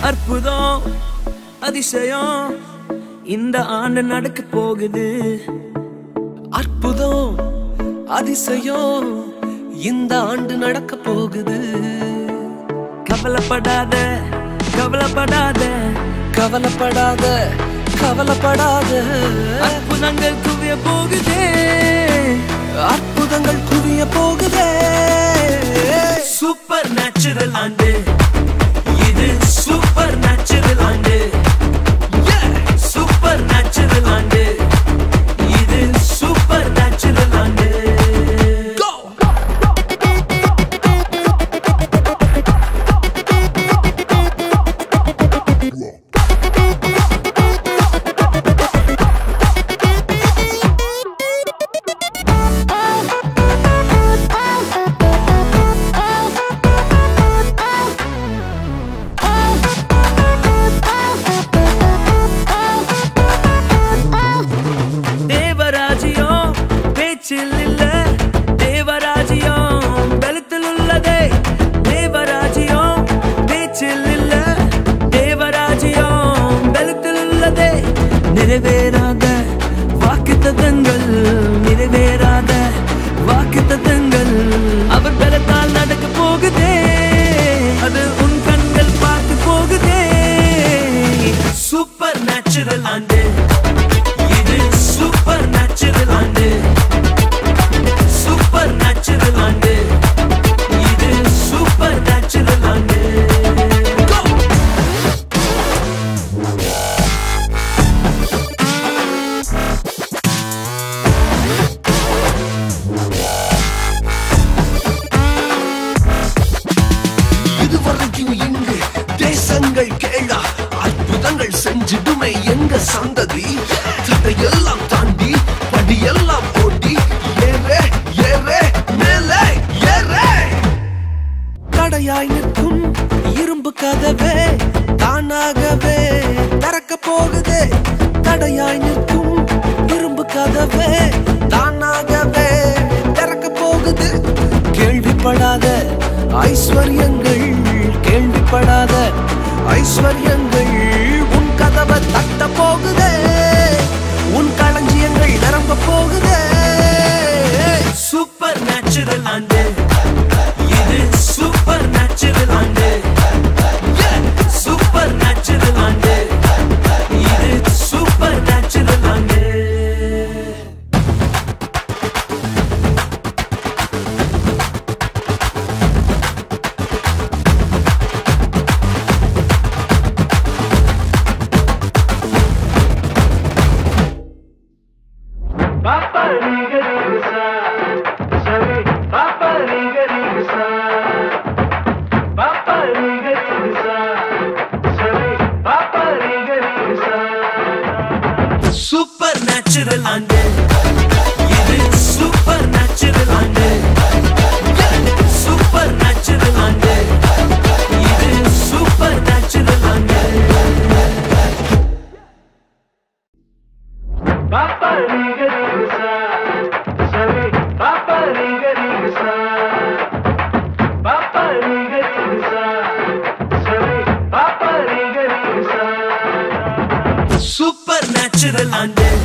அற்புதம் அதிசயம் இந்த ஆண்டு நடக்க போகுது அற்புதம் அதிசயம் இந்த ஆண்டு நடக்க போகுது கவலைப்படாத கவலைப்படாத கவலைப்படாத கவலைப்படாத அற்புதங்கள் குவிய போகுதே அற்புதங்கள் குவிய போகுதே சூப்பர் நேச்சுரல் ஆண்டு இது super natural and super natural and இது சூப்பர் நேச்சுரல் ஆண்டு Go! தேவராஜியம் பேச்சில் இல்ல தேவராஜியம் பலத்தில் உள்ளதே தேவராஜியம் பேச்சில் இல்ல தேவராஜியம் பலத்தில் உள்ளதே நிறைவேறாத வாக்கு தத்தங்கள் நிறைவேறாத வாக்கு தத்தங்கள் அவர் பலத்தால் நடக்க போகுதே அது உன் கண்கள் பார்த்து போகுதே சூப்பர் நேச்சுரல் ஆண்டு இது super natural and super natural and இது சூப்பர் நேச்சுரல் ஆண்டு Go! இதுவரைக்கும் இங்கு தேசங்கள் கேளா அற்புதங்கள் செஞ்சிடுமே எங்க சந்ததி தடையெல்லாம் தாண்டி படியெல்லாம் ஓட்டி ஏறே ஏறே மேலே ஏறே தடையாய் நிற்கும் இரும்பு கதவே தானாகவே திறக்க போகுதே தடையாய் நிற்கும் இரும்பு கதவே தானாகவே திறக்க போகுது கேள்விப்படாத ஐஸ்வர்யங்கள் கேள்விப்படாத ஐஸ்வர்யங்கள் உன் கதவை தட்ட போகுதே உன் களஞ்சியங்கள் நிரம்ப போகுதே சூப்பர் நேச்சுரல் ஆண்டு இது super natural and super natural and இது super natural and Papa Riga Riga Sa, sorry, Papa Riga Riga Sa, Papa Riga Riga Sa, sorry, Papa Riga Riga Sa. Super natural and இது super natural and super natural and இது super natural and Papa Riga Riga Sa, sorry, Papa Riga Riga Sa, Papa Riga Riga Sa, sorry, Papa Riga Riga Sa. Super natural ஆண்டு